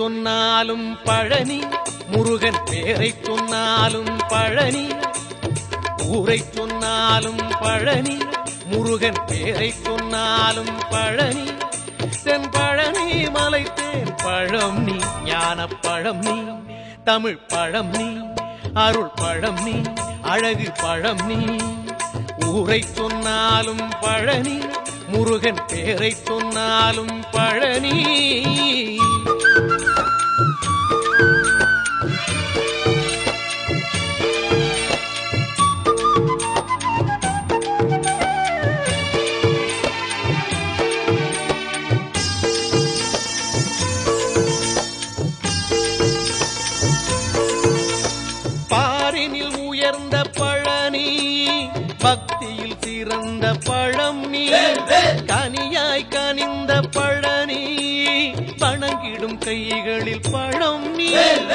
சொன்னாலும் பழனி முருகன் பேரை சொன்னாலும் பழனி ஊரை சொன்னாலும் பழனி முருகன் பேரை சொன்னாலும் பழனி தென் பழனி மலை தேன் பழம் நீ ஞான பழம் நீ தமிழ் பழம் நீ அருள் பழம் நீ அழகு பழம் நீ ஊரை சொன்னாலும் பழனி முருகன் பேரை சொன்னாலும் பழனி பாரினில் உயர்ந்த பழனி பக்தியில் சிறந்த பழம் நீ கனியாய் கனிந்த பழனி வணங்கிடும் கைகளில் பழம் நீ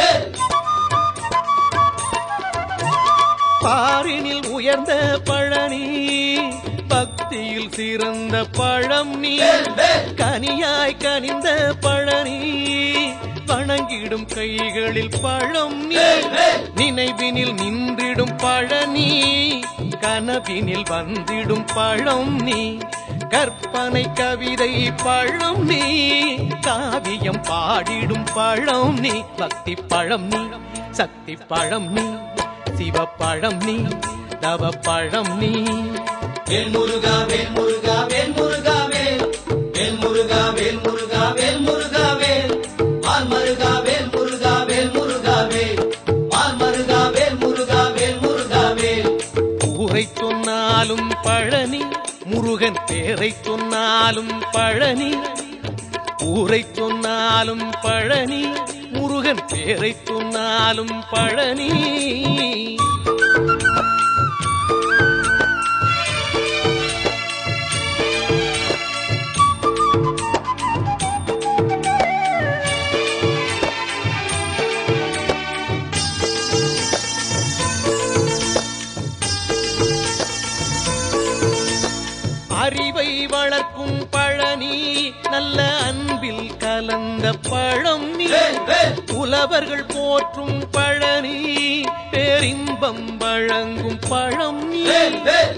பாரினில் உயர்ந்த பழனி பக்தியில் சிறந்த பழம் நீ கனியாய் கனிந்த பழனி வணங்கிடும் கைகளில் பழம் நீ நினைவினில் நின்றிடும் பழனி கனவினில் வந்திடும் பழம் நீ கற்பனை கவிதை பழம் நீ காவியம் பாடிடும் பழம் நீ பக்தி பழம் நீ சக்தி பழம் நீ சிவப்பழம் நீ தவ பழம் நீ வேல் முருகா வேல் முருகா வேல் முருகா வேல் வேல் முருகா வேல் முருகா வேல் முருகா வேல் மால் மருகா வேல் முருகா வேல் முருகா வேல் மால் மருகா வேல் முருகா வேல் முருகா வேல் ஊரை சொன்னாலும் பழனி முருகன் பேரை சொன்னாலும் பழனி ஊரை சொன்னாலும் பழனி முருகன் பேரை சொன்னாலும் பழனி அறிவை வளர்க்கும் பழனி நல்ல அன்பில் கலந்த பழம் நீ வேல் வேல் புலவர்கள் போற்றும் பழனி பேரின்பம் வழங்கும் பழம் நீ வேல் வேல்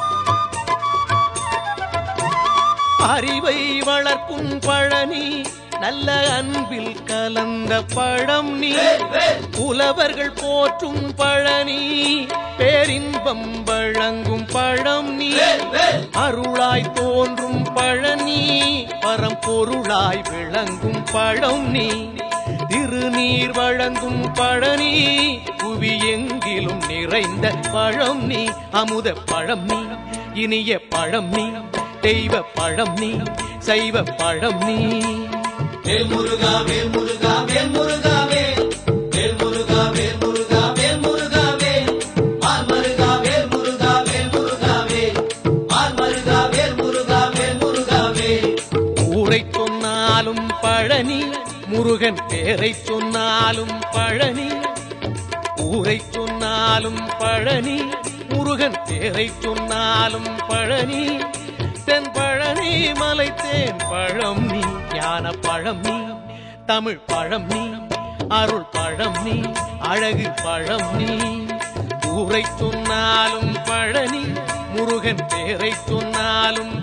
அறிவை வளர்க்கும் பழனி நல்ல அன்பில் கலந்த பழம் நீ வேல் வேல் புலவர்கள் போற்றும் பழனி பேரின்பம் வழங்கும் பழம் நீ வேல் வேல் அருளாய் தோன்றும் பழனி பரம்பொருளாய் விளங்கும் பழம் நீ திருநீர் வழங்கும் பழனி புவி எங்கிலும் நிறைந்த பழம் நீ அமுத பழம் நீ இனிய பழம் நீ தெய்வ பழம் நீ சைவ பழம் நீ வேல் முருகா வேல் முருகா வேல் முருகா வேல் வேல் முருகா வேல் முருகா வேல் முருகா வேல் மால் மருகா வேல் முருகா வேல் முருகா வேல் மால் மருகா வேல் முருகா வேல் முருகா வேல் ஊரை சொன்னாலும் பழனி முருகன் பேரை சொன்னாலும் பழனி ஊரை சொன்னாலும் பழனி முருகன் பேரை சொன்னாலும் பழனி தென் பழனி மலை தேன் பழம் நீ ஞான பழம் நீ தமிழ் பழம் நீ அருள் பழம் நீ அழகு பழம் நீ ஊரை சொன்னாலும் பழனி முருகன் பேரை சொன்னாலும்